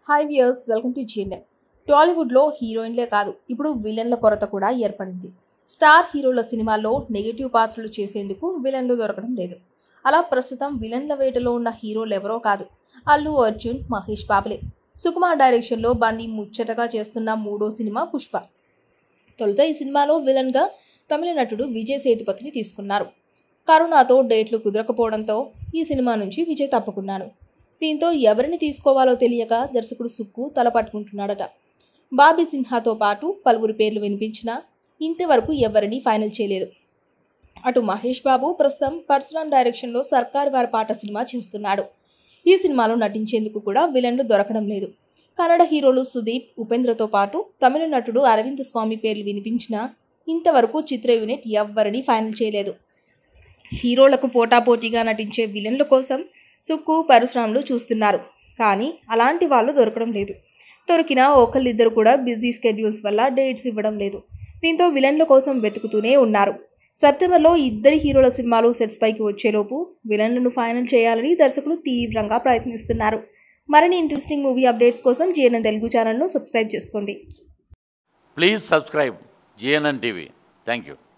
hi viewers welcome to GNN టాలీవుడ్లో హీరోయిన్లే కాదు ఇప్పుడు విలన్ల కొరత కూడా ఏర్పడింది స్టార్ హీరోల సినిమాల్లో నెగిటివ్ పాత్రలు చేసేందుకు విలన్లు దొరకడం లేదు అలా ప్రస్తుతం విలన్ల వేటలో ఉన్న హీరోలు ఎవరో కాదు అల్లు అర్జున్ మహేష్ బాబులే సుకుమార్ డైరెక్షన్లో బన్నీ ముచ్చటగా చేస్తున్న మూడో సినిమా పుష్ప తొలుత ఈ సినిమాలో విలన్గా తమిళ నటుడు విజయ్ సేతుపతిని తీసుకున్నారు కరోనాతో డేట్లు కుదరకపోవడంతో ఈ సినిమా నుంచి విజయ్ తప్పుకున్నాను దీంతో ఎవరిని తీసుకోవాలో తెలియక దర్శకుడు సుక్కు తల పట్టుకుంటున్నాడట బాబీ సిన్హాతో పాటు పలువురు పేర్లు వినిపించినా ఇంతవరకు ఎవరిని ఫైనల్ చేయలేదు అటు మహేష్ బాబు ప్రస్తుతం పరశురామ్ డైరెక్షన్లో సర్కార్ వారి పాట సినిమా చేస్తున్నాడు ఈ సినిమాలో నటించేందుకు కూడా విలన్లు దొరకడం లేదు కన్నడ హీరోలు సుదీప్ ఉపేంద్రతో పాటు తమిళ నటుడు అరవింద్ స్వామి పేర్లు వినిపించినా ఇంతవరకు చిత్ర యూనిట్ ఎవ్వరిని ఫైనల్ చేయలేదు హీరోలకు పోటాపోటీగా నటించే విలన్ల కోసం సుక్కు పరశురాములు చూస్తున్నారు కానీ అలాంటి వాళ్ళు దొరకడం లేదు దొరికిన ఒకళ్ళిద్దరు కూడా బిజీ స్కెడ్యూల్స్ వల్ల డేట్స్ ఇవ్వడం లేదు దీంతో విలన్ల కోసం వెతుకుతూనే ఉన్నారు సెప్టెంబర్లో ఇద్దరి హీరోల సినిమాలు సెట్స్ పైకి వచ్చేలోపు విలన్లను ఫైనల్ చేయాలని దర్శకులు తీవ్రంగా ప్రయత్నిస్తున్నారు మరిన్ని ఇంట్రెస్టింగ్ మూవీ అప్డేట్స్ కోసం జిఎన్ఎన్ తెలుగు ఛానల్ను సబ్స్క్రైబ్ చేసుకోండి please subscribe GNN TV thank you